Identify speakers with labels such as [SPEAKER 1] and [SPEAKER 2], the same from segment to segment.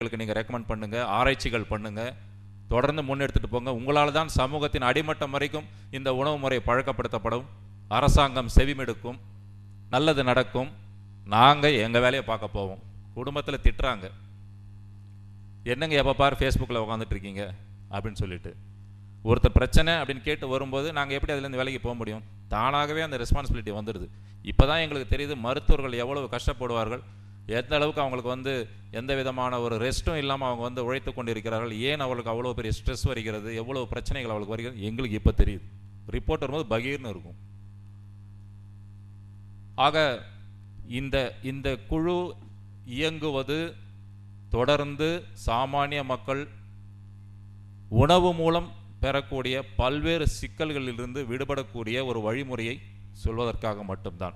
[SPEAKER 1] உங்களுக்கு நீங்கள் ரெக்கமெண்ட் பண்ணுங்கள் ஆராய்ச்சிகள் பண்ணுங்கள் தொடர்ந்து முன்னெடுத்துட்டு போங்க உங்களால் தான் சமூகத்தின் அடிமட்டம் வரைக்கும் இந்த உணவு முறை பழக்கப்படுத்தப்படும் அரசாங்கம் செவிமெடுக்கும் நல்லது நடக்கும் நாங்கள் எங்கள் வேலையை பார்க்க போவோம் குடும்பத்தில் திட்டுறாங்க என்னங்க எப்போ பார் ஃபேஸ்புக்கில் உட்காந்துட்டு இருக்கீங்க அப்படின்னு சொல்லிட்டு ஒருத்தர் பிரச்சனை அப்படின்னு கேட்டு வரும்போது நாங்கள் எப்படி அதுலேருந்து வேலைக்கு போக முடியும் தானாகவே அந்த ரெஸ்பான்சிபிலிட்டி வந்துடுது இப்போ தான் எங்களுக்கு தெரியுது மருத்துவர்கள் எவ்வளவு கஷ்டப்படுவார்கள் எந்த அளவுக்கு அவங்களுக்கு வந்து எந்த விதமான ஒரு ரெஸ்ட்டும் இல்லாமல் அவங்க வந்து உழைத்து கொண்டு இருக்கிறார்கள் ஏன் அவங்களுக்கு அவ்வளோ பெரிய ஸ்ட்ரெஸ் வருகிறது எவ்வளோ பிரச்சனைகள் அவளுக்கு வருகிறது எங்களுக்கு இப்போ தெரியுது ரிப்போர்ட் வரும்போது பகீர்னு இருக்கும் ஆக இந்த இந்த குழு இயங்குவது தொடர்ந்து சாமானிய மக்கள் உணவு மூலம் பெறக்கூடிய பல்வேறு சிக்கல்களிலிருந்து விடுபடக்கூடிய ஒரு வழிமுறையை சொல்வதற்காக மட்டும்தான்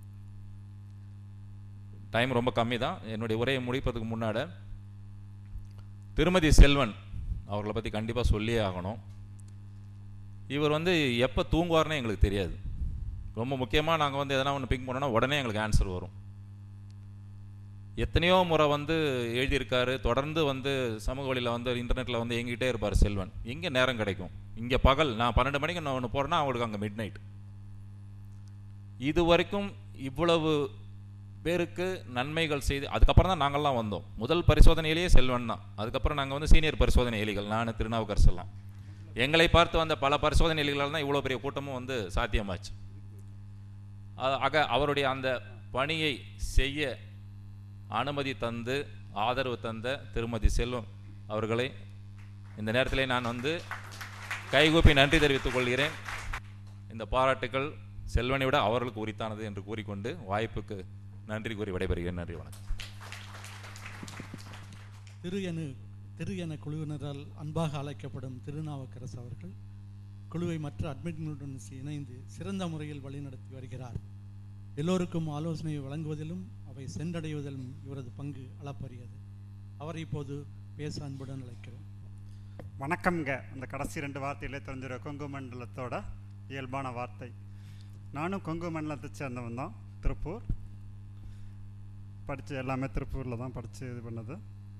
[SPEAKER 1] டைம் ரொம்ப கம்மி தான் என்னுடைய உரையை முடிப்பதுக்கு முன்னாட திருமதி செல்வன் அவர்களை பற்றி கண்டிப்பாக சொல்லியே ஆகணும் இவர் வந்து எப்போ தூங்குவார்னே எங்களுக்கு தெரியாது ரொம்ப முக்கியமாக நாங்கள் வந்து எதனா ஒன்று பிக் பண்ணோன்னா உடனே எங்களுக்கு ஆன்சர் வரும் எத்தனையோ முறை வந்து எழுதியிருக்காரு தொடர்ந்து வந்து சமூக வழியில் வந்து இன்டர்நெட்டில் வந்து எங்கிட்டே இருப்பார் செல்வன் எங்கே நேரம் கிடைக்கும் இங்கே பகல் நான் பன்னெண்டு மணிக்கு நான் ஒன்று போகிறேன்னா அவங்களுக்கு அங்கே மிட் நைட் இது வரைக்கும் இவ்வளவு பேருக்கு நன்மைகள் செய்து அதுக்கப்புறம் தான் நாங்கள்லாம் வந்தோம் முதல் பரிசோதனையிலேயே செல்வன் தான் அதுக்கப்புறம் நாங்கள் வந்து சீனியர் பரிசோதனை எலிகள் நான் திருநாவுக்கரசு எல்லாம் எங்களை பார்த்து வந்த பல பரிசோதனை எலிகளால் தான் இவ்வளோ பெரிய கூட்டமும் வந்து சாத்தியமாச்சு அ- ஆக அவருடைய அந்த பணியை செய்ய அனுமதி தந்து ஆதரவு தந்த திருமதி செல்வம் அவர்களை இந்த நேரத்திலே நான் வந்து கைகூப்பி நன்றி தெரிவித்துக் கொள்கிறேன் இந்த பாராட்டுக்கள் செல்வனை விட அவர்களுக்கு உரித்தானது என்று கூறிக்கொண்டு வாய்ப்புக்கு நன்றி கூறி விடைபெறுகிறேன் நன்றி வணக்கம்
[SPEAKER 2] திரு என திரு என குழுவினரால் அன்பாக அழைக்கப்படும் திருநாவுக்கரசு அவர்கள் குழுவை மற்ற அட்மின்களுடன் இணைந்து சிறந்த முறையில் வழிநடத்தி வருகிறார் எல்லோருக்கும் ஆலோசனை வழங்குவதிலும் அவை சென்றடைவதிலும் இவரது பங்கு அளப்பரியது அவரை இப்போது பேச அன்புடன் அழைக்கிறோம்
[SPEAKER 3] வணக்கம்ங்க அந்த கடைசி ரெண்டு வார்த்தையிலே தெரிஞ்சிட கொங்கு மண்டலத்தோட இயல்பான வார்த்தை நானும் கொங்கு மண்டலத்தை சேர்ந்தவன் தான் திருப்பூர் படித்து எல்லாமே திருப்பூரில் தான் படித்து இது பண்ணது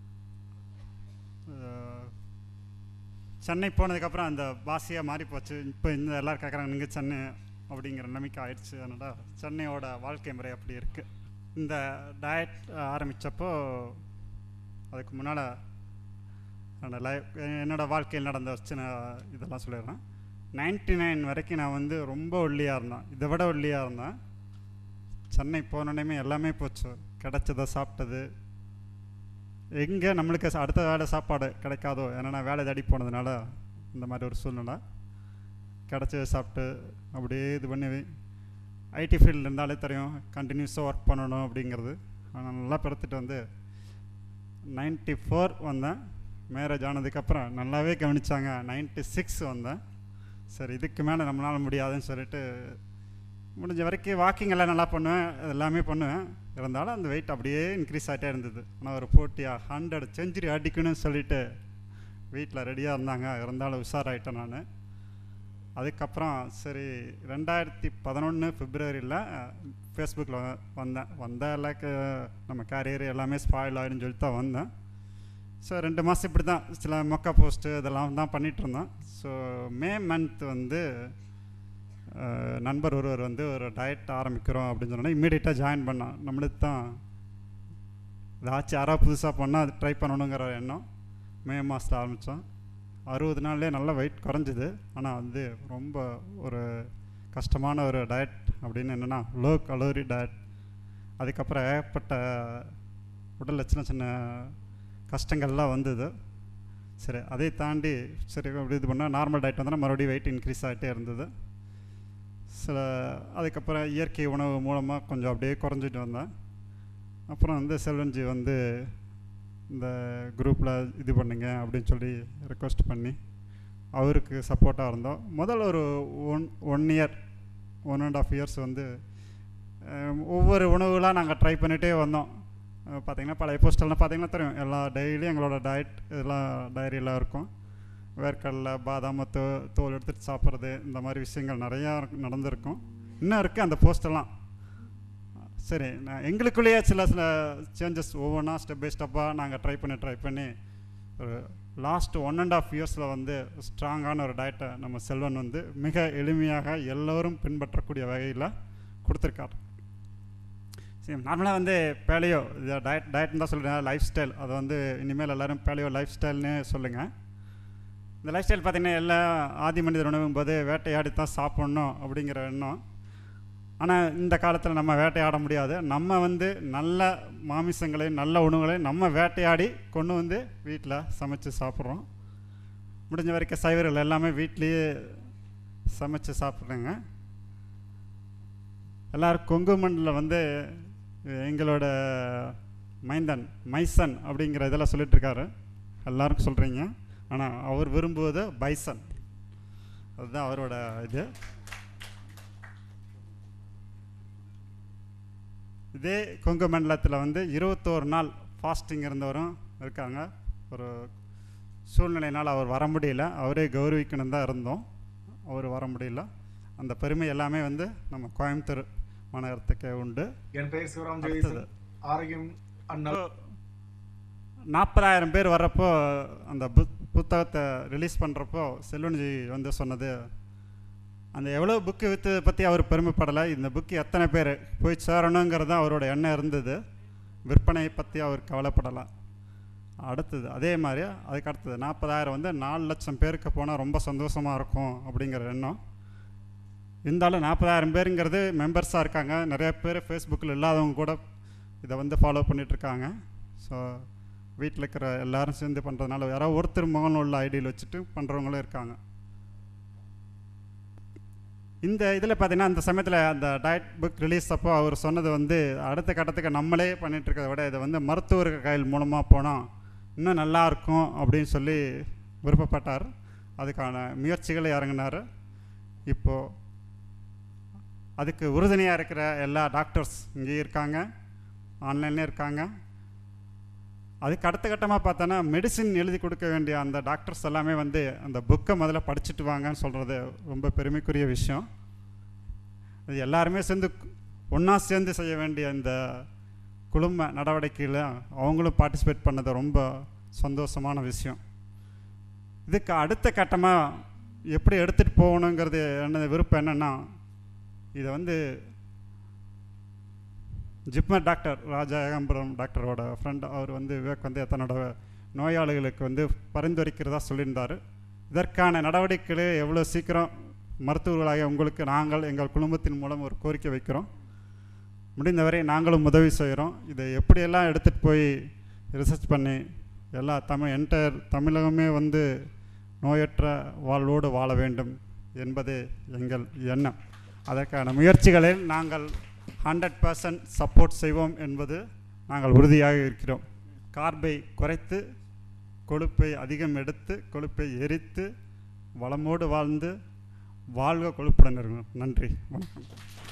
[SPEAKER 3] அஹ், சென்னை போனதுக்கப்புறம் அந்த பாஷையாக மாறி போச்சு இப்போ இந்த எல்லோரும் கேட்குறாங்க நீங்கள் சென்னை அப்படிங்கிற நிலைமைக்கு ஆயிடுச்சு அதனால் சென்னையோட வாழ்க்கை முறை அப்படி இருக்குது இந்த டயட் ஆரம்பித்தப்போ அதுக்கு முன்னால் என்னோட லைஃப் என்னோட வாழ்க்கையில் நடந்த ஒரு சின்ன இதெல்லாம் சொல்லிடுறேன் நைன்டி நைன் வரைக்கும் நான் வந்து ரொம்ப ஒல்லியாக இருந்தேன் இதை விட ஒல்லியாக இருந்தேன் சென்னை போனோடனே எல்லாமே போச்சு கிடைச்சதை சாப்பிட்டது எங்கே நம்மளுக்கு ச- அடுத்த வேலை சாப்பாடு கிடைக்காதோ ஏன்னா நான் வேலை தேடி போனதுனால இந்த மாதிரி ஒரு சூழ்நிலை கிடைச்சதை சாப்பிட்டு அப்படியே இது பண்ணி ஐடி ஃபீல்டு இருந்தாலே தெரியும் கண்டினியூஸாக ஒர்க் பண்ணணும் அப்படிங்கிறது ஆனால் நல்லா படுத்துட்டு வந்து நைன்ட்டி ஃபோர் வந்தேன் மேரேஜ் ஆனதுக்கப்புறம் நல்லாவே கவனிச்சாங்க நைன்ட்டி சிக்ஸ் வந்தேன் சரி இதுக்கு மேலே நம்மளால் முடியாதுன்னு சொல்லிட்டு முடிஞ்ச வரைக்கும் வாக்கிங் எல்லாம் நல்லா பண்ணுவேன் எல்லாமே பண்ணுவேன் இருந்தாலும் அந்த வெயிட் அப்படியே இன்க்ரீஸ் ஆகிட்டே இருந்தது ஆனால் ஒரு போட்டியாக ஹண்ட்ரட் செஞ்சுரி அடிக்கணும்னு சொல்லிட்டு வீட்டில் ரெடியாக இருந்தாங்க இருந்தாலும் உஷாராயிட்டேன் நான் அதுக்கப்புறம் சரி ரெண்டாயிரத்தி பதினொன்று பிப்ரவரியில் ஃபேஸ்புக்கில் வந்தேன் வந்த எல்லாக்கு நம்ம கேரியர் எல்லாமே ஸ்பாயில் ஆகிடுன்னு சொல்லிட்டு தான் வந்தேன் ஸோ ரெண்டு மாதம் இப்படி தான் சில மொக்க போஸ்ட்டு இதெல்லாம் தான் பண்ணிகிட்டு இருந்தோம் ஸோ மே மந்த் வந்து அஹ், நண்பர் ஒருவர் வந்து ஒரு டயட் ஆரம்பிக்கிறோம் அப்படின்னு சொன்னோன்னா இம்மீடியட்டாக ஜாயின் பண்ணான் நம்மளுக்கு தான் ஏதாச்சும் யாராவது புதுசாக பண்ணால் அது ட்ரை பண்ணணுங்கிற எண்ணம் மே மாதத்தில் ஆரம்பித்தோம் அறுபது நாள்லேயே நல்ல வெயிட் குறைஞ்சிது ஆனால் வந்து ரொம்ப ஒரு கஷ்டமான ஒரு டயட் அப்படின்னு என்னென்னா லோ கலோரி டயட் அதுக்கப்புறம் ஏகப்பட்ட உடலில் சின்ன சின்ன கஷ்டங்கள்லாம் வந்தது சரி அதை தாண்டி சரி அப்படி இது பண்ணால் நார்மல் டயட் வந்தோன்னா மறுபடியும் வெயிட் இன்க்ரீஸ் ஆகிட்டே இருந்தது சில அதுக்கப்புறம் இயற்கை உணவு மூலமாக கொஞ்சம் அப்படியே குறைஞ்சிட்டு வந்தேன் அப்புறம் வந்து செல்வன்ஜி வந்து இந்த குரூப்பில் இது பண்ணுங்க அப்படின்னு சொல்லி ரெக்வஸ்ட் பண்ணி அவருக்கு சப்போர்ட்டாக இருந்தோம் முதல்ல ஒரு one one year one and half years வந்து அஹ், ஒவ்வொரு உணவுலாம் நாங்கள் ட்ரை பண்ணிகிட்டே வந்தோம் அஹ், பார்த்தீங்கன்னா பழைய போஸ்டெல்லாம் பார்த்தீங்கன்னா தெரியும் எல்லா டெய்லியும் எங்களோட டயட் இதெல்லாம் டைரியெல்லாம் இருக்கும் வேர்க்கடலை பாதாம் தோ தோல் எடுத்துகிட்டு சாப்பிட்றது இந்த மாதிரி விஷயங்கள் நிறையா இருக்கு- நடந்திருக்கும் இன்னும் இருக்குது அந்த போஸ்டெல்லாம் சரி நான் எங்களுக்குள்ளேயே சில சில சேஞ்சஸ் ஒவ்வொன்றா ஸ்டெப் பை ஸ்டெப்பாக நாங்கள் ட்ரை பண்ணி ட்ரை பண்ணி ஒரு லாஸ்ட் ஒன் அண்ட் ஆஃப் இயர்ஸில் வந்து ஸ்ட்ராங்கான ஒரு டயட்டை நம்ம செல்வன் வந்து மிக எளிமையாக எல்லோரும் பின்பற்றக்கூடிய வகையில் கொடுத்துருக்காரு சரி நார்மலாக வந்து பேலியோ இது டயட் டயட்னு தான் சொல்கிறேன் லைஃப் ஸ்டைல் அதை வந்து இனிமேல் எல்லோரும் பேலியோ லைஃப் ஸ்டைல்னு சொல்லுங்கள் இந்த லைஃப் ஸ்டைல் பார்த்திங்கன்னா எல்லா ஆதி மனிதர் உணவும் போது வேட்டையாடி தான் சாப்பிட்ணும் அப்படிங்கிற எண்ணம் ஆனால் இந்த காலத்தில் நம்ம வேட்டையாட முடியாது நம்ம வந்து நல்ல மாமிசங்களை நல்ல உணவுகளை நம்ம வேட்டையாடி கொண்டு வந்து வீட்டில் சமைச்சு சாப்பிட்றோம் முடிஞ்ச வரைக்கும் சைவர்கள் எல்லாமே வீட்லேயே சமைச்சு சாப்பிட்றேங்க எல்லோரும் கொங்கு மண்ணில் வந்து எங்களோட மைந்தன் மைசன் அப்படிங்கிற இதெல்லாம் சொல்லிட்டு இருக்காரு எல்லாருக்கும் சொல்கிறீங்க ஆனால் அவர் விரும்புவது பைசன் அதுதான் அவரோட இது இதே கொங்கு மண்டலத்தில் வந்து இருபத்தோரு நாள் ஃபாஸ்டிங் இருந்தவரும் இருக்காங்க ஒரு சூழ்நிலையினால் அவர் வர முடியல அவரே கௌரவிக்கணும் தான் இருந்தோம் அவர் வர முடியல அந்த பெருமை எல்லாமே வந்து நம்ம கோயம்புத்தூர் மாநகரத்துக்கு உண்டு
[SPEAKER 4] என் பெயர் சிவராம்
[SPEAKER 3] அடுத்தது.
[SPEAKER 4] ஜெயதீசன் ஆரோக்கியம் அண்ணல்
[SPEAKER 3] நாற்பதாயிரம் பேர் வர்றப்போ அந்த புத் புத்தகத்தை ரிலீஸ் பண்ணுறப்போ செல்வன்ஜி வந்து சொன்னது அந்த எவ்வளோ புக்கு விற்று பற்றி அவர் பெருமைப்படலை இந்த புக்கு எத்தனை பேர் போய் சேரணுங்கிறது தான் அவரோட எண்ணம் இருந்தது விற்பனையை பற்றி அவர் கவலைப்படலை அடுத்தது அதே மாதிரி அதுக்கு அடுத்தது நாற்பதாயிரம் வந்து நாலு லட்சம் பேருக்கு போனால் ரொம்ப சந்தோஷமாக இருக்கும் அப்படிங்கிற எண்ணம் இருந்தாலும் நாற்பதாயிரம் பேருங்கிறது மெம்பர்ஸாக இருக்காங்க நிறைய பேர் ஃபேஸ்புக்கில் இல்லாதவங்க கூட இதை வந்து ஃபாலோ பண்ணிகிட்ருக்காங்க ஸோ வீட்டில் இருக்கிற எல்லாரும் சேர்ந்து பண்ணுறதுனால யாராவது ஒருத்தர் முகம் உள்ள ஐடியில் வச்சுட்டு பண்ணுறவங்களும் இருக்காங்க இந்த இதில் பார்த்தீங்கன்னா அந்த சமயத்தில் அந்த டயட் புக் ரிலீஸ் அப்போ அவர் சொன்னது வந்து அடுத்த கட்டத்துக்கு நம்மளே பண்ணிட்டு இருக்கிறத விட இதை வந்து மருத்துவர்கள் கையில் மூலமாக போனால் இன்னும் நல்லா இருக்கும் அப்படின்னு சொல்லி விருப்பப்பட்டார் அதுக்கான முயற்சிகளை இறங்கினார் இப்போது அதுக்கு உறுதுணையாக இருக்கிற எல்லா டாக்டர்ஸ் இங்கேயும் இருக்காங்க ஆன்லைன்லேயும் இருக்காங்க அதுக்கு அடுத்த கட்டமாக பார்த்தோன்னா மெடிசின் எழுதி கொடுக்க வேண்டிய அந்த டாக்டர்ஸ் எல்லாமே வந்து அந்த புக்கை முதல்ல படிச்சுட்டு வாங்கன்னு சொல்கிறது ரொம்ப பெருமைக்குரிய விஷயம் அது எல்லாருமே சேர்ந்து ஒன்றா சேர்ந்து செய்ய வேண்டிய இந்த குழும நடவடிக்கையில் அவங்களும் பார்ட்டிசிபேட் பண்ணது ரொம்ப சந்தோஷமான விஷயம் இதுக்கு அடுத்த கட்டமாக எப்படி எடுத்துகிட்டு போகணுங்கிறது என்ன விருப்பம் என்னென்னா இதை வந்து ஜிப்மர் டாக்டர் ராஜா ஏகாம்பரம் டாக்டரோட ஃப்ரெண்ட் அவர் வந்து விவேக் வந்து தன்னோட நோயாளிகளுக்கு வந்து பரிந்துரைக்கிறதா சொல்லியிருந்தார் இதற்கான நடவடிக்கைகளை எவ்வளோ சீக்கிரம் மருத்துவர்களாகிய உங்களுக்கு நாங்கள் எங்கள் குடும்பத்தின் மூலம் ஒரு கோரிக்கை வைக்கிறோம் முடிந்தவரை நாங்களும் உதவி செய்கிறோம் இதை எப்படியெல்லாம் எடுத்துகிட்டு போய் ரிசர்ச் பண்ணி எல்லா தமிழ் என்டையர் தமிழகமே வந்து நோயற்ற வாழ்வோடு வாழ வேண்டும் என்பது எங்கள் எண்ணம் அதற்கான முயற்சிகளில் நாங்கள் ஹண்ட்ரட் பர்சன்ட் சப்போர்ட் செய்வோம் என்பது நாங்கள் உறுதியாக இருக்கிறோம் கார்பை குறைத்து கொழுப்பை அதிகம் எடுத்து கொழுப்பை எரித்து வளமோடு வாழ்ந்து வாழ்க கொழுப்புடன் இருக்கணும் நன்றி வணக்கம்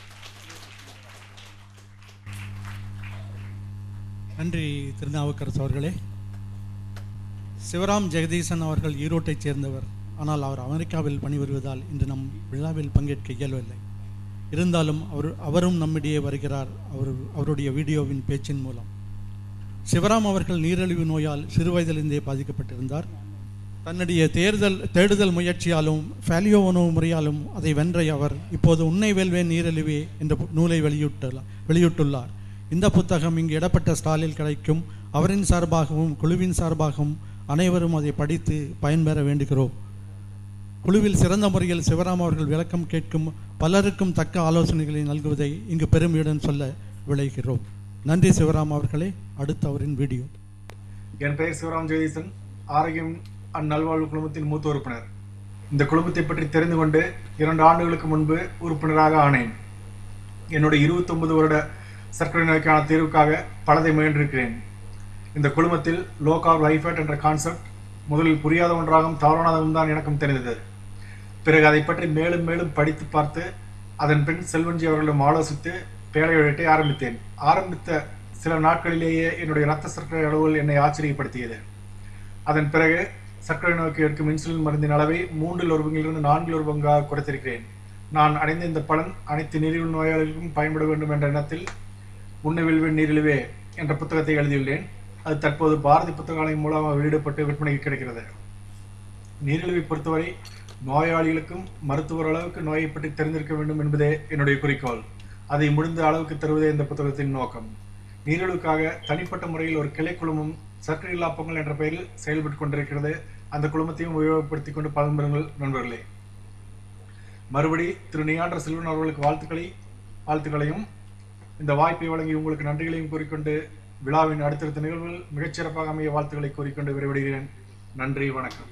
[SPEAKER 2] நன்றி திருநாவுக்கரசு அவர்களே சிவராம் ஜெகதீசன் அவர்கள் ஈரோட்டைச் சேர்ந்தவர் ஆனால் அவர் அமெரிக்காவில் பணிபுரிவதால் இன்று நம் விழாவில் பங்கேற்க இயலவில்லை இருந்தாலும் அவர் அவரும் நம்மிடையே வருகிறார் அவர் அவருடைய வீடியோவின் பேச்சின் மூலம் சிவராம் அவர்கள் நீரிழிவு நோயால் சிறுவயதிலிருந்தே பாதிக்கப்பட்டிருந்தார் தன்னுடைய தேர்தல் தேடுதல் முயற்சியாலும் ஃபேலியோ உணவு முறையாலும் அதை வென்ற அவர் இப்போது உன்னை வெல்வேன் நீரிழிவே என்ற பு- நூலை வெளியிட்டுள்ளார் வெளியிட்டுள்ளார் இந்த புத்தகம் இங்கு இடப்பட்ட ஸ்டாலில் கிடைக்கும் அவரின் சார்பாகவும் குழுவின் சார்பாகவும் அனைவரும் அதை படித்து பயன்பெற வேண்டுகிறோம் குழுவில் சிறந்த முறையில் சிவராம் அவர்கள் விளக்கம் கேட்கும் பலருக்கும் தக்க ஆலோசனைகளை நல்குவதை இங்கு பெருமையுடன் சொல்ல விளைகிறோம் நன்றி சிவராம் அவர்களே அடுத்து அவரின் வீடியோ
[SPEAKER 4] என் பெயர் சிவராம் ஜெயதீசன் ஆரோக்கியம் அந்நல்வாழ்வு குழுமத்தின் மூத்த உறுப்பினர் இந்த குழுமத்தை பற்றி தெரிந்து கொண்டு இரண்டு ஆண்டுகளுக்கு முன்பு உறுப்பினராக ஆனேன் என்னுடைய 29 வருட சர்க்கரை நோய்க்கான தீர்வுக்காக பலதை முயன்றிருக்கிறேன் இந்த குழுமத்தில் லோ கார்ப் ஹை ஃபேட் என்ற கான்செப்ட் முதலில் புரியாத ஒன்றாகவும் தவறானதும் தான் எனக்கும் தெரிந்தது பிறகு அதை பற்றி மேலும் மேலும் படித்து பார்த்து அதன் பின் செல்வன்ஜி அவர்களிடம் ஆலோசித்து பேழை வழக்கை ஆரம்பித்தேன் ஆரம்பித்த சில நாட்களிலேயே என்னுடைய இரத்த சர்க்கரை அளவுகள் என்னை ஆச்சரியப்படுத்தியது அதன் பிறகு சர்க்கரை நோய்க்கு எடுக்கும் இன்சுலின் மருந்தின் அளவை மூன்றில் ஒரு பங்கிலிருந்து நான்கில் ஒரு பங்காக குறைத்திருக்கிறேன் நான் அடைந்த இந்த பலன் அனைத்து நீரிழிவு நோயாளிகளுக்கும் பயன்பட வேண்டும் என்ற எண்ணத்தில் உண்ணவில்வே நீரிழிவே என்ற புத்தகத்தை எழுதியுள்ளேன் அது தற்போது பாரதி புத்தகாலயம் மூலமாக வெளியிடப்பட்டு விற்பனைக்கு கிடைக்கிறது நீரிழிவை பொறுத்தவரை நோயாளிகளுக்கும் மருத்துவர் அளவுக்கு நோயை பற்றி தெரிந்திருக்க வேண்டும் என்பதே என்னுடைய குறிக்கோள் அதை முடிந்த அளவுக்கு தருவதே இந்த புத்தகத்தின் நோக்கம் நீரிழிவுக்காக தனிப்பட்ட முறையில் ஒரு கிளை குழுமம் சர்க்கரை இல்லா பொங்கல் என்ற பெயரில் செயல்பட்டு கொண்டிருக்கிறது அந்த குழுமத்தையும் உபயோகப்படுத்திக் கொண்டு பலன் பெறுங்கள் நண்பர்களே மறுபடி திரு நியாண்ட செல்வன் அவர்களுக்கு வாழ்த்துக்களை வாழ்த்துக்களையும் இந்த வாய்ப்பை வழங்கி உங்களுக்கு நன்றிகளையும் கூறிக்கொண்டு விழாவின் அடுத்தடுத்த நிகழ்வுகள் மிகச்சிறப்பாக அமைய வாழ்த்துக்களை கூறிக்கொண்டு விரைவிடுகிறேன் நன்றி வணக்கம்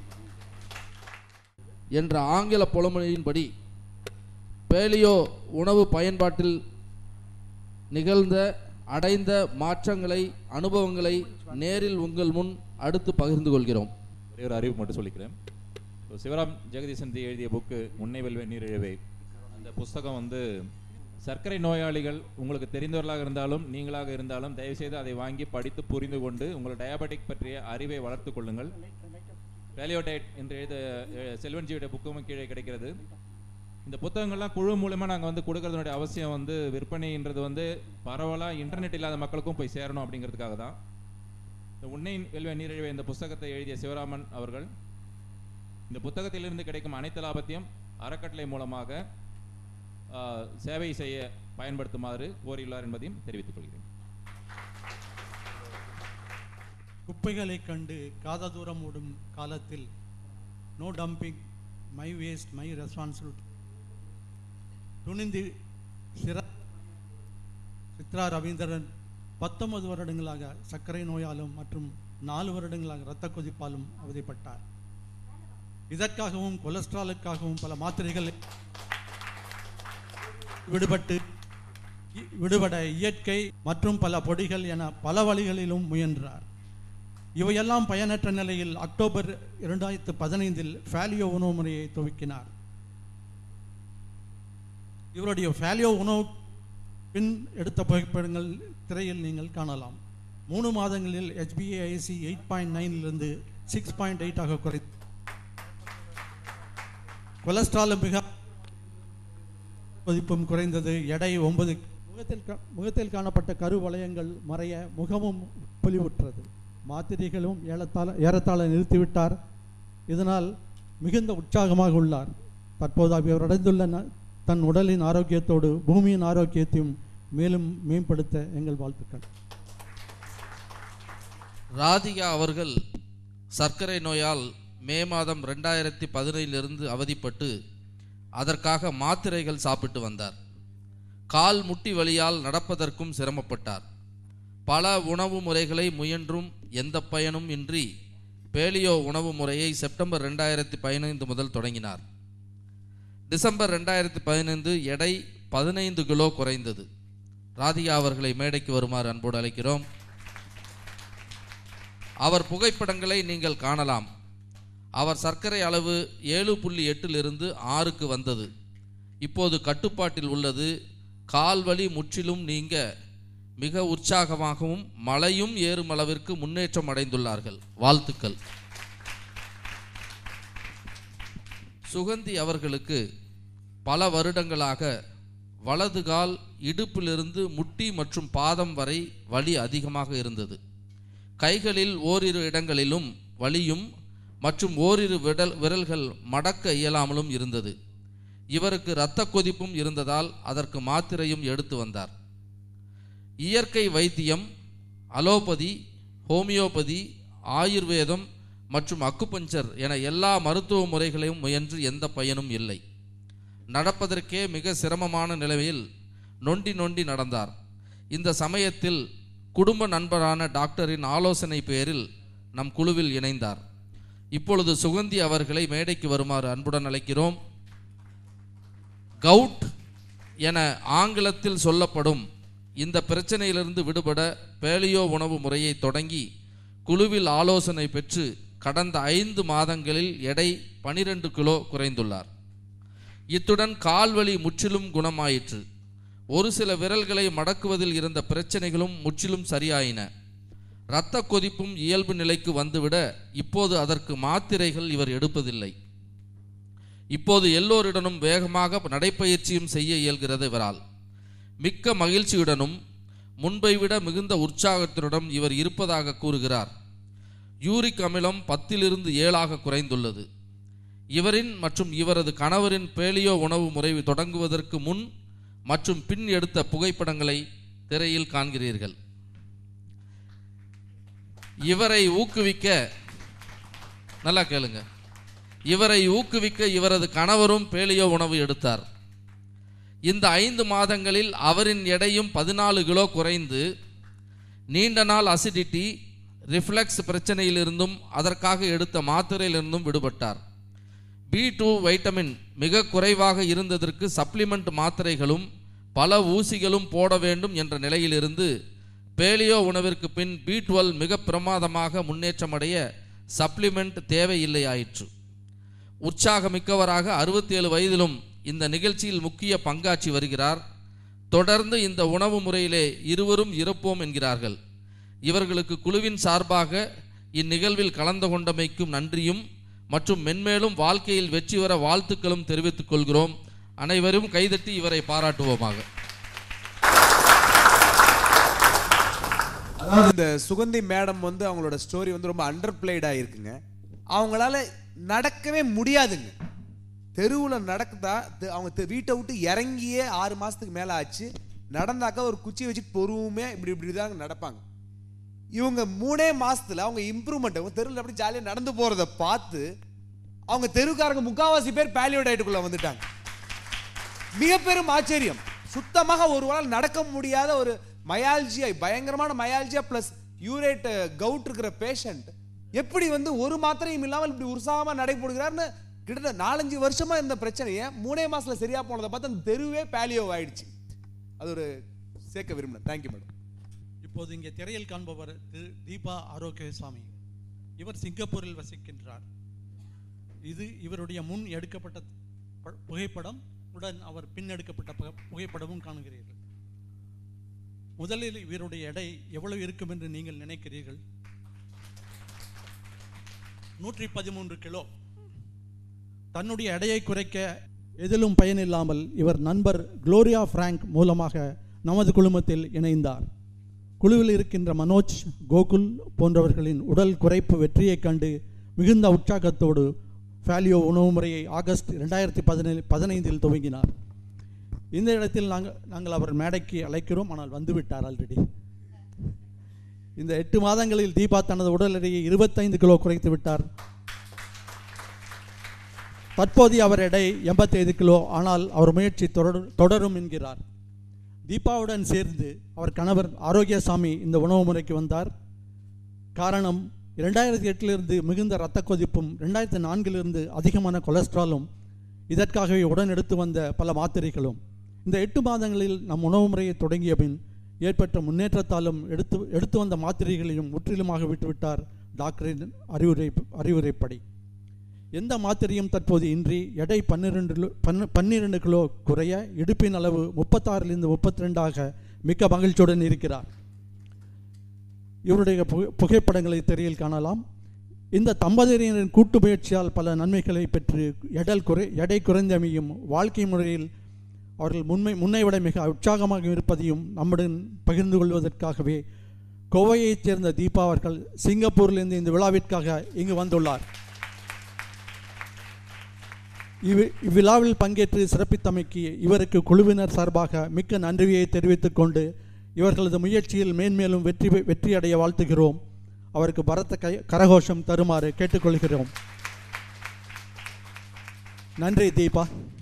[SPEAKER 5] என்ற ஆங்கில புலமொழியின்படி பேலியோ உணவு பயன்பாட்டில் நிகழ்ந்த அடைந்த மாற்றங்களை அனுபவங்களை நேரில் உங்கள் முன் அடுத்து பகிர்ந்து கொள்கிறோம்
[SPEAKER 1] ஒரே ஒரு அறிவு மட்டும் சொல்லிக்கிறேன் இப்போ சிவராம் ஜெகதீசன் தி எழுதிய புக்கு உன்னை வெல்வே நீரிழவே அந்த புஸ்தகம் வந்து சர்க்கரை நோயாளிகள் உங்களுக்கு தெரிந்தவர்களாக இருந்தாலும் நீங்களாக இருந்தாலும் தயவுசெய்து அதை வாங்கி படித்து புரிந்து கொண்டு உங்கள் டயபெட்டிக் பற்றிய அறிவை வளர்த்துக் கொள்ளுங்கள் வேலியோடைட் என்று எழுத எ- செல்வன்ஜியுடைய புக்கும் கீழே கிடைக்கிறது இந்த புத்தகங்கள்லாம் குழு மூலமாக நாங்கள் வந்து கொடுக்கறதுனுடைய அவசியம் வந்து விற்பனைன்றது வந்து பரவலாக இன்டர்நெட் இல்லாத மக்களுக்கும் போய் சேரணும் அப்படிங்கிறதுக்காக தான் இந்த உன்னை வெல்வே நீரிழிவே இந்த புஸ்தகத்தை எழுதிய சிவராமன் அவர்கள் இந்த புத்தகத்திலிருந்து கிடைக்கும் அனைத்து லாபத்தையும் அறக்கட்டளை மூலமாக ஆ, சேவை செய்ய பயன்படுத்துமாறு கோரியுள்ளார் என்பதையும் தெரிவித்துக் கொள்கிறேன்
[SPEAKER 2] குப்பைகளை கண்டு காத தூரம் ஓடும் காலத்தில் no dumping my waste my responsibility துணிந்து சிற சித்ரா ரவீந்திரன் பத்தொன்பது வருடங்களாக சர்க்கரை நோயாலும் மற்றும் நாலு வருடங்களாக இரத்த கொதிப்பாலும் அவதிப்பட்டார் இதற்காகவும் கொலஸ்ட்ராலுக்காகவும் பல மாத்திரைகள் விடுபட்டு இ- விடுபட இயற்கை மற்றும் பல பொடிகள் என பல வழிகளிலும் முயன்றார் இவையெல்லாம் பயனற்ற நிலையில் அக்டோபர் இரண்டாயிரத்து பதினைந்தில் ஃபேலியோ உணவு முறையை துவக்கினார் இவருடைய ஃபேலியோ உணவு பின் எடுத்த புகைப்படங்கள் திரையில் நீங்கள் காணலாம் மூணு மாதங்களில் HbA1c எயிட் பாயிண்ட் நைனிலிருந்து சிக்ஸ் பாயிண்ட் எயிட்டாக குறை கொலஸ்ட்ராலும் மிக மதிப்பும் குறைந்தது எடை ஒன்பது முகத்தில் கா- முகத்தில் காணப்பட்ட கரு வளையங்கள் மறைய முகமும் பொலிவுற்றது மாத்திரைகளும் ஏறத்தாழ ஏறத்தாழ நிறுத்திவிட்டார் இதனால் மிகுந்த உற்சாகமாக உள்ளார் தற்போது அவர் அடைந்துள்ள ந- தன் உடலின் ஆரோக்கியத்தோடு பூமியின் ஆரோக்கியத்தையும் மேலும் மேம்படுத்த எங்கள் வாழ்த்துக்கள்
[SPEAKER 5] ராதிகா அவர்கள் சர்க்கரை நோயால் மே மாதம் ரெண்டாயிரத்தி பதினைந்திலிருந்து அவதிப்பட்டு அதற்காக மாத்திரைகள் சாப்பிட்டு வந்தார் கால் முட்டி வலியால் நடப்பதற்கும் சிரமப்பட்டார் பல உணவு முறைகளை முயன்றும் எந்த பயனும் இன்றி பேலியோ உணவு முறையை செப்டம்பர் ரெண்டாயிரத்தி பதினைந்து முதல் தொடங்கினார் டிசம்பர் ரெண்டாயிரத்தி பதினைந்து எடை பதினைந்து கிலோ குறைந்தது ராதிகா அவர்களை மேடைக்கு வருமாறு அன்போடு அழைக்கிறோம் அவர் புகைப்படங்களை நீங்கள் காணலாம் அவர் சர்க்கரை அளவு ஏழு புள்ளி எட்டிலிருந்து ஆறுக்கு வந்தது இப்போது கட்டுப்பாட்டில் உள்ளது கால்வலி முற்றிலும் நீங்க மிக உற்சாகமாகவும் மலையும் ஏறும் அளவிற்கு முன்னேற்றம் அடைந்துள்ளார்கள் வாழ்த்துக்கள் சுகந்தி அவர்களுக்கு பல வருடங்களாக வலது கால் இடுப்பிலிருந்து முட்டி மற்றும் பாதம் வரை வலி அதிகமாக இருந்தது கைகளில் ஓரிரு இடங்களிலும் வலியும் மற்றும் ஓரிரு விடல் விரல்கள் மடக்க இயலாமலும் இருந்தது இவருக்கு இரத்த கொதிப்பும் இருந்ததால் அதற்கு மாத்திரையும் எடுத்து வந்தார் இயற்கை வைத்தியம் அலோபதி ஹோமியோபதி ஆயுர்வேதம் மற்றும் அக்குபஞ்சர் என எல்லா மருத்துவ முறைகளையும் முயன்று எந்த பயனும் இல்லை நடப்பதற்கே மிக சிரமமான நிலையில் நொண்டி நொண்டி நடந்தார் இந்த சமயத்தில் குடும்ப நண்பரான டாக்டரின் ஆலோசனை பேரில் நம் குழுவில் இணைந்தார் இப்பொழுது சுகந்தி அவர்களை மேடைக்கு வருமாறு அன்புடன் அழைக்கிறோம் கவுட் என ஆங்கிலத்தில் சொல்லப்படும் இந்த பிரச்சனையிலிருந்து விடுபட பேலியோ உணவு முறையை தொடங்கி குழுவில் ஆலோசனை பெற்று கடந்த ஐந்து மாதங்களில் எடை பனிரெண்டு கிலோ குறைந்துள்ளார் இத்துடன் கால்வலி முற்றிலும் குணமாயிற்று ஒரு சில விரல்களை மடக்குவதில் இருந்த பிரச்சனைகளும் முற்றிலும் சரியாயின இரத்த கொதிப்பும் இயல்பு நிலைக்கு வந்துவிட இப்போது அதற்கு மாத்திரைகள் இவர் எடுப்பதில்லை இப்போது எல்லோரிடனும் வேகமாக நடைப்பயிற்சியும் செய்ய இயல்கிறது இவரால் மிக்க மகிழ்ச்சியுடனும் முன்பை விட மிகுந்த உற்சாகத்துடன் இவர் இருப்பதாக கூறுகிறார் யூரிக் அமிலம் பத்திலிருந்து ஏழாக குறைந்துள்ளது இவரின் மற்றும் இவரது கணவரின் பேலியோ உணவு முறை தொடங்குவதற்கு முன் மற்றும் பின் எடுத்த புகைப்படங்களை திரையில் காண்கிறீர்கள் இவரை ஊக்குவிக்க நல்லா கேளுங்க இவரை ஊக்குவிக்க இவரது கணவரும் பேலியோ உணவு எடுத்தார் இந்த ஐந்து மாதங்களில் அவரின் எடையும் பதினாலு கிலோ குறைந்து நீண்ட நாள் அசிடிட்டி ரிஃப்ளெக்ஸ் பிரச்சனையிலிருந்தும் அதற்காக எடுத்த மாத்திரையிலிருந்தும் விடுபட்டார் பி டூ வைட்டமின் மிக குறைவாக இருந்ததற்கு சப்ளிமெண்ட் மாத்திரைகளும் பல ஊசிகளும் போட வேண்டும் என்ற நிலையிலிருந்து பேலியோ உணவிற்கு பின் பி டுவெல் மிக பிரமாதமாக முன்னேற்றமடைய சப்ளிமெண்ட் தேவையில்லை ஆயிற்று உற்சாகமிக்கவராக அறுபத்தி ஏழு வயதிலும் இந்த நிகழ்ச்சியில் முக்கிய பங்காற்றி வருகிறார் தொடர்ந்து இந்த உணவு முறையிலே இருவரும் இருப்போம் என்கிறார்கள் இவர்களுக்கு குழுவின் சார்பாக இந்நிகழ்வில் கலந்து கொண்டமைக்கும் நன்றியும் மற்றும் மென்மேலும் வாழ்க்கையில் வெற்றி பெற வாழ்த்துக்களும் தெரிவித்துக் கொள்கிறோம் அனைவரும் கைதட்டி இவரை பாராட்டுவோமாக
[SPEAKER 6] அதாவது இந்த சுகந்தி மேடம் வந்து அவங்களோட ஸ்டோரி வந்து ரொம்ப அண்டர் பிளேடாக இருக்குங்க அவங்களால நடக்கவே முடியாதுங்க தெருவில் நடக்குதா தெ- அவங்க தெ- வீட்டை விட்டு இறங்கியே ஆறு மாதத்துக்கு மேலே ஆச்சு நடந்தாக்கா ஒரு குச்சி வச்சுட்டு பொறுமையாக இப்படி இப்படி தான் நடப்பாங்க இவங்க மூணே மாசத்துல அவங்க இம்ப்ரூவ்மெண்ட் அவங்க தெருவில் அப்படி ஜாலியாக நடந்து போகிறத பார்த்து அவங்க தெருக்காரங்க முக்காவாசி பேர் பேலியோ டயட்டுக்குள்ளே வந்துட்டாங்க மிக பெரும் ஆச்சரியம் சுத்தமாக ஒரு வாரம் நடக்க முடியாத ஒரு மயால்ஜியா பயங்கரமான மயால்ஜியா பிளஸ் யூரேட் கவுட் இருக்கிற பேஷண்ட் எப்படி வந்து ஒரு மாத்திரையும் இல்லாமல் இப்படி உற்சாகமா நடைபெறுகிறார்னு கிட்டத்தட்ட நாலஞ்சு வருஷமா இந்த பிரச்சனையை மூணே மாசத்துல சரியா போனதை பார்த்து அந்த தெருவே பேலியோ ஆயிடுச்சு அது ஒரு சேர்க்க விரும்பினேன் தேங்க்யூ மேடம்
[SPEAKER 2] இப்போது இங்கே திரையில் காண்பவர் திரு தீபா ஆரோக்கியசாமி இவர் சிங்கப்பூரில் வசிக்கின்றார் இது இவருடைய முன் எடுக்கப்பட்ட ப- புகைப்படம் உடன் அவர் பின் எடுக்கப்பட்ட புக- புகைப்படமும் காணுகிறீர்கள் முதலில் இவருடைய எடை எவ்வளவு இருக்கும் என்று நீங்கள் நினைக்கிறீர்கள் நூற்றி பதிமூன்று கிலோ தன்னுடைய எடையை குறைக்க எதிலும் பயனில்லாமல் இவர் நண்பர் குளோரியா பிராங்க் மூலமாக நமது குழுமத்தில் இணைந்தார் குழுவில் இருக்கின்ற மனோஜ் கோகுல் போன்றவர்களின் உடல் குறைப்பு வெற்றியைக் கண்டு மிகுந்த உற்சாகத்தோடு ஃபேலியோ உணவு முறையை ஆகஸ்ட் ரெண்டாயிரத்தி பதினேழு பதினைந்தில் துவங்கினார் இந்த இடத்தில் நாங்கள் நாங்கள் அவர் மேடைக்கு அழைக்கிறோம் ஆனால் வந்துவிட்டார் ஆல்ரெடி இந்த எட்டு மாதங்களில் தீபா தனது உடல் எடையை இருபத்தைந்து கிலோ குறைத்து விட்டார் தற்போதைய அவர் எடை எண்பத்தைந்து கிலோ ஆனால் அவர் முயற்சி தொடரும் தொடரும் என்கிறார் தீபாவுடன் சேர்ந்து அவர் கணவர் ஆரோக்கியசாமி இந்த உணவு முறைக்கு வந்தார் காரணம் இரண்டாயிரத்தி எட்டிலிருந்து மிகுந்த இரத்த கொதிப்பும் ரெண்டாயிரத்தி நான்கிலிருந்து அதிகமான கொலஸ்ட்ராலும் இதற்காகவே உடன் எடுத்து வந்த பல மாத்திரைகளும் இந்த எட்டு மாதங்களில் நம் உணவு முறையை தொடங்கிய பின் ஏற்பட்ட முன்னேற்றத்தாலும் எடுத்து எடுத்து வந்த மாத்திரைகளையும் முற்றிலுமாக விட்டுவிட்டார் டாக்டரின் அறிவுரை அறிவுரைப்படி எந்த மாத்திரையும் தற்போது இன்றி எடை பன்னிரெண்டு கிலோ பன்னு பன்னிரெண்டு கிலோ குறைய இடுப்பின் அளவு முப்பத்தாறிலிருந்து முப்பத்தி ரெண்டாக மிக்க மகிழ்ச்சியுடன் இருக்கிறார் இவருடைய புகை புகைப்படங்களை திரையில் காணலாம் இந்த தம்பதியினரின் கூட்டு முயற்சியால் பல நன்மைகளை பெற்று எடல் குறை எடை குறைந்தமையும் வாழ்க்கை முறையில் அவர்கள் முன்மை முன்னை விட மிக உற்சாகமாக இருப்பதையும் நம்முடன் பகிர்ந்து கொள்வதற்காகவே கோவையைச் சேர்ந்த தீபா அவர்கள் சிங்கப்பூரிலிருந்து இந்த விழாவிற்காக இங்கு வந்துள்ளார் இவ் இவ்விழாவில் பங்கேற்று சிறப்பித்தமைக்கு இவருக்கு குழுவினர் சார்பாக மிக்க நன்றியை தெரிவித்துக் கொண்டு இவர்களது முயற்சியில் மேன்மேலும் வெற்றி பெ- வெற்றியடைய வாழ்த்துகிறோம் அவருக்கு பரத்த கை கரகோஷம் தருமாறு கேட்டுக்கொள்கிறோம் நன்றி தீபா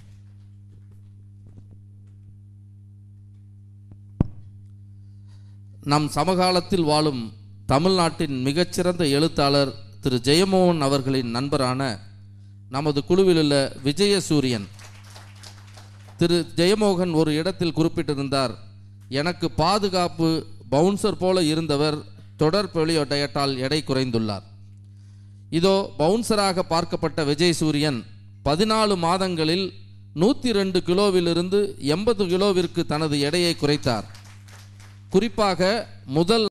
[SPEAKER 5] நம் சமகாலத்தில் வாழும் தமிழ்நாட்டின் மிகச்சிறந்த எழுத்தாளர் திரு ஜெயமோகன் அவர்களின் நண்பரான நமது குழுவில் உள்ள விஜயசூரியன் திரு ஜெயமோகன் ஒரு இடத்தில் குறிப்பிட்டிருந்தார் எனக்கு பாதுகாப்பு பவுன்சர் போல இருந்தவர் தொடர் பொலியோ டயட்டால் எடை குறைந்துள்ளார் இதோ பவுன்சராக பார்க்கப்பட்ட விஜய் சூரியன் பதினாலு மாதங்களில் நூற்றி ரெண்டு கிலோவிலிருந்து எண்பது கிலோவிற்கு தனது எடையை குறைத்தார் குறிப்பாக முதல்